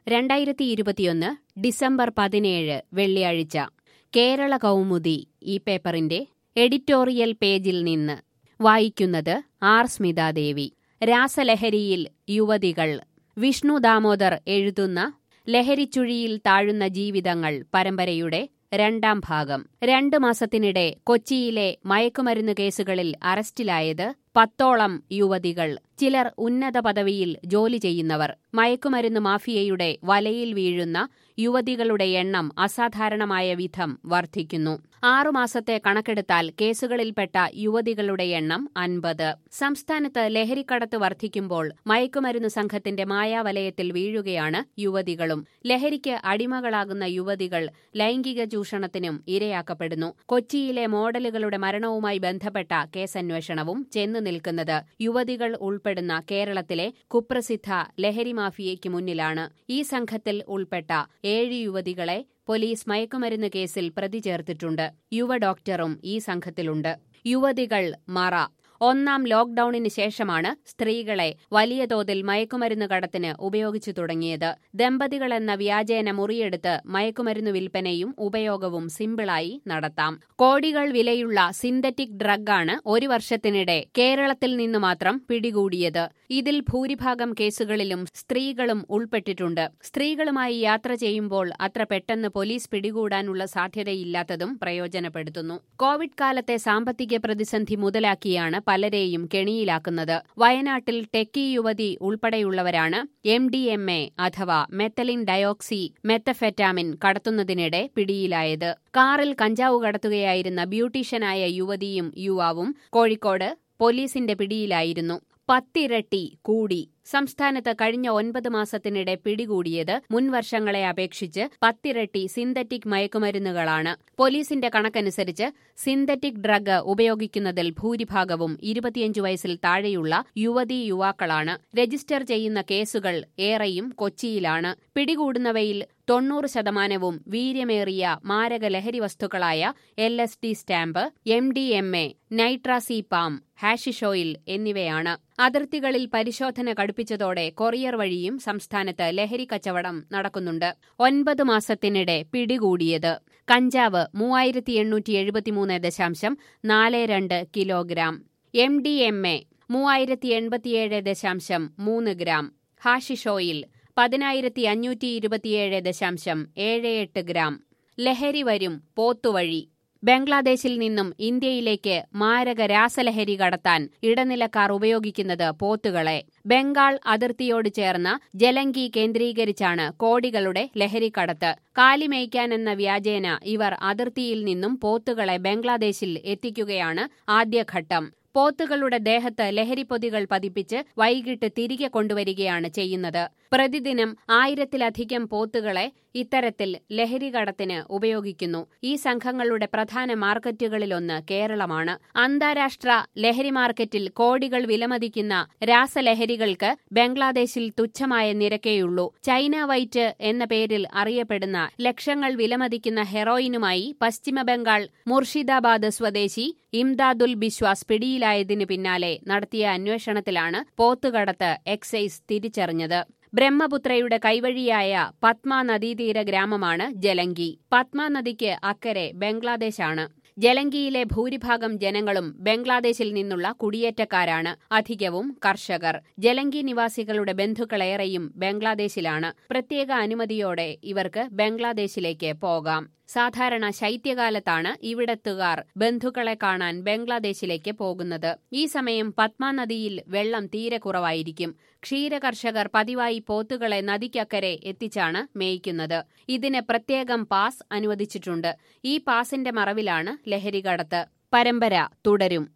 രണ്ടായിരത്തി ഇരുപത്തിയൊന്ന് ഡിസംബർ പതിനേഴ് വെള്ളിയാഴ്ച കേരള കൗമുദി ഈ പേപ്പറിന്റെ എഡിറ്റോറിയൽ പേജിൽ നിന്ന് വായിക്കുന്നത് ആർ സ്മിതാദേവി രാസലഹരിയിൽ യുവതികൾ വിഷ്ണു ദാമോദർ എഴുതുന്ന ലഹരിച്ചുഴിയിൽ താഴുന്ന ജീവിതങ്ങൾ പരമ്പരയുടെ രണ്ടാം ഭാഗം രണ്ട് മാസത്തിനിടെ കൊച്ചിയിലെ മയക്കുമരുന്ന് കേസുകളിൽ അറസ്റ്റിലായത് പത്തോളം യുവതികൾ ചിലർ ഉന്നത പദവിയിൽ ജോലി ചെയ്യുന്നവർ മയക്കുമരുന്ന് മാഫിയയുടെ വലയിൽ വീഴുന്ന യുവതികളുടെ എണ്ണം അസാധാരണമായ വിധം വർദ്ധിക്കുന്നു ആറുമാസത്തെ കണക്കെടുത്താൽ കേസുകളിൽപ്പെട്ട യുവതികളുടെ എണ്ണം അൻപത് സംസ്ഥാനത്ത് ലഹരിക്കടത്ത് വർദ്ധിക്കുമ്പോൾ മയക്കുമരുന്ന് സംഘത്തിന്റെ മായാവലയത്തിൽ വീഴുകയാണ് യുവതികളും ലഹരിക്ക് അടിമകളാകുന്ന യുവതികൾ ലൈംഗിക ചൂഷണത്തിനും ഇരയാക്കപ്പെടുന്നു കൊച്ചിയിലെ മോഡലുകളുടെ മരണവുമായി ബന്ധപ്പെട്ട കേസന്വേഷണവും ചെന്നു നിൽക്കുന്നത് യുവതികൾ ഉൾപ്പെടുന്ന കേരളത്തിലെ കുപ്രസിദ്ധ ലഹരി മാഫിയയ്ക്ക് മുന്നിലാണ് ഈ സംഘത്തിൽ ഉൾപ്പെട്ട ഏഴ് യുവതികളെ പോലീസ് മയക്കുമരുന്ന് കേസിൽ പ്രതി ചേർത്തിട്ടുണ്ട് യുവ ഡോക്ടറും ഈ സംഘത്തിലുണ്ട് യുവതികൾ മറ ഒന്നാം ലോക്ഡൌണിന് ശേഷമാണ് സ്ത്രീകളെ വലിയ തോതിൽ മയക്കുമരുന്ന് കടത്തിന് ഉപയോഗിച്ചു തുടങ്ങിയത് ദമ്പതികളെന്ന വ്യാജേന മുറിയെടുത്ത് മയക്കുമരുന്ന് വിൽപ്പനയും ഉപയോഗവും സിമ്പിളായി നടത്താം കോടികൾ വിലയുള്ള സിന്തറ്റിക് ഡ്രഗാണ് ഒരു വർഷത്തിനിടെ കേരളത്തിൽ നിന്ന് മാത്രം പിടികൂടിയത് ഇതിൽ ഭൂരിഭാഗം കേസുകളിലും സ്ത്രീകളും ഉൾപ്പെട്ടിട്ടുണ്ട് സ്ത്രീകളുമായി യാത്ര ചെയ്യുമ്പോൾ അത്ര പെട്ടെന്ന് പോലീസ് പിടികൂടാനുള്ള സാധ്യതയില്ലാത്തതും പ്രയോജനപ്പെടുത്തുന്നു കോവിഡ് കാലത്തെ സാമ്പത്തിക പ്രതിസന്ധി മുതലാക്കിയാണ് പലരെയും കെണിയിലാക്കുന്നത് വയനാട്ടിൽ ടെക്കി യുവതി ഉൾപ്പെടെയുള്ളവരാണ് എം ഡി എം എ അഥവാ മെത്തലിൻ ഡയോക്സി മെത്തഫെറ്റാമിൻ കടത്തുന്നതിനിടെ പിടിയിലായത് കാറിൽ കഞ്ചാവ് കടത്തുകയായിരുന്ന ബ്യൂട്ടീഷ്യനായ യുവതിയും യുവാവും കോഴിക്കോട് പോലീസിന്റെ പിടിയിലായിരുന്നു പത്തിരട്ടി കൂടി സംസ്ഥാനത്ത് കഴിഞ്ഞ ഒൻപത് മാസത്തിനിടെ പിടികൂടിയത് മുൻവർഷങ്ങളെ അപേക്ഷിച്ച് പത്തിരട്ടി സിന്തറ്റിക് മയക്കുമരുന്നുകളാണ് പോലീസിന്റെ കണക്കനുസരിച്ച് സിന്തറ്റിക് ഡ്രഗ് ഉപയോഗിക്കുന്നതിൽ ഭൂരിഭാഗവും ഇരുപത്തിയഞ്ചു വയസ്സിൽ താഴെയുള്ള യുവതീ യുവാക്കളാണ് രജിസ്റ്റർ ചെയ്യുന്ന കേസുകൾ ഏറെയും കൊച്ചിയിലാണ് പിടികൂടുന്നവയിൽ തൊണ്ണൂറ് ശതമാനവും വീര്യമേറിയ മാരക ലഹരി വസ്തുക്കളായ L S D stamp M D M A nitrazepam hashish oil എന്നിവയാണ് അതിർത്തികളിൽ പരിശോധന കടുപ്പിച്ചതോടെ കൊറിയർ വഴിയും സംസ്ഥാനത്ത് ലഹരി കച്ചവടം നടക്കുന്നുണ്ട് ഒൻപത് മാസത്തിനിടെ പിടികൂടിയത് കഞ്ചാവ് മൂവായിരത്തി എണ്ണൂറ്റി എഴുപത്തിമൂന്ന് ദശാംശം നാല് രണ്ട് kilogram M D M A മൂവായിരത്തി എൺപത്തിയേഴ് ദശാംശം മൂന്ന് ഗ്രാം ഹാഷിഷ് ഓയിൽ പതിനായിരത്തി അഞ്ഞൂറ്റി ഇരുപത്തിയേഴ് ദശാംശം ഏഴ് എട്ട് ഗ്രാം ലഹരി വരും പോത്തുവഴി ബംഗ്ലാദേശിൽ നിന്നും ഇന്ത്യയിലേക്ക് മാരക രാസലഹരി കടത്താൻ ഇടനിലക്കാർ ഉപയോഗിക്കുന്നത് പോത്തുകളെ ബംഗാൾ അതിർത്തിയോട് ചേർന്ന ജലങ്കി കേന്ദ്രീകരിച്ചാണ് കോടികളുടെ ലഹരിക്കടത്ത് കാലിമേയ്ക്കാനെന്ന വ്യാജേന ഇവർ അതിർത്തിയിൽ നിന്നും പോത്തുകളെ ബംഗ്ലാദേശിൽ എത്തിക്കുകയാണ് ആദ്യഘട്ടം പോത്തുകളുടെ ദേഹത്ത് ലഹരിപ്പൊതികൾ പതിപ്പിച്ച് വൈകിട്ട് തിരികെ കൊണ്ടുവരികയാണ് ചെയ്യുന്നത് പ്രതിദിനം ആയിരത്തിലധികം പോത്തുകളെ ഇത്തരത്തിൽ ലഹരി കടത്തിന് ഉപയോഗിക്കുന്നു ഈ സംഘങ്ങളുടെ പ്രധാന മാർക്കറ്റുകളിലൊന്ന് കേരളമാണ് അന്താരാഷ്ട്ര ലഹരി മാർക്കറ്റിൽ കോടികൾ വിലമതിക്കുന്ന രാസലഹരികൾക്ക് ബംഗ്ലാദേശിൽ തുച്ഛമായ നിരക്കേയുള്ളൂ ചൈന വൈറ്റ് എന്ന പേരിൽ അറിയപ്പെടുന്ന ലക്ഷങ്ങൾ വിലമതിക്കുന്ന ഹെറോയിനുമായി പശ്ചിമബംഗാൾ മുർഷിദാബാദ് സ്വദേശി ഇംദാദുൽ ബിശ്വാസ് പിടിയിലായതിനു പിന്നാലെ നടത്തിയ അന്വേഷണത്തിലാണ് പോത്തുകടത്ത് എക്സൈസ് തിരിച്ചറിഞ്ഞത് ബ്രഹ്മപുത്രയുടെ കൈവഴിയായ പത്മ നദീതീര ഗ്രാമമാണ് ജലങ്കി പത്മ നദിക്ക് അക്കരെ ബംഗ്ലാദേശാണ് ജലങ്കിയിലെ ഭൂരിഭാഗം ജനങ്ങളും ബംഗ്ലാദേശിൽ നിന്നുള്ള കുടിയേറ്റക്കാരാണ് അധികവും കർഷകർ ജലങ്കി നിവാസികളുടെ ബന്ധുക്കളേറെയും ബംഗ്ലാദേശിലാണ് പ്രത്യേക അനുമതിയോടെ ഇവർക്ക് ബംഗ്ലാദേശിലേക്ക് പോകാം സാധാരണ ശൈത്യകാലത്താണ് ഇവിടെത്തുകാർ ബന്ധുക്കളെ കാണാൻ ബംഗ്ലാദേശിലേക്ക് പോകുന്നത് ഈ സമയം പത്മ നദിയിൽ വെള്ളം തീരെ കുറവായിരിക്കും ക്ഷീരകർഷകർ പതിവായി പോത്തുകളെ നദിക്കക്കരെ എത്തിച്ചാണ് മേയ്ക്കുന്നത് ഇതിന് പ്രത്യേകം പാസ് അനുവദിച്ചിട്ടുണ്ട് ഈ പാസിന്റെ മറവിലാണ് ലഹരികടത്ത് പരമ്പര തുടരും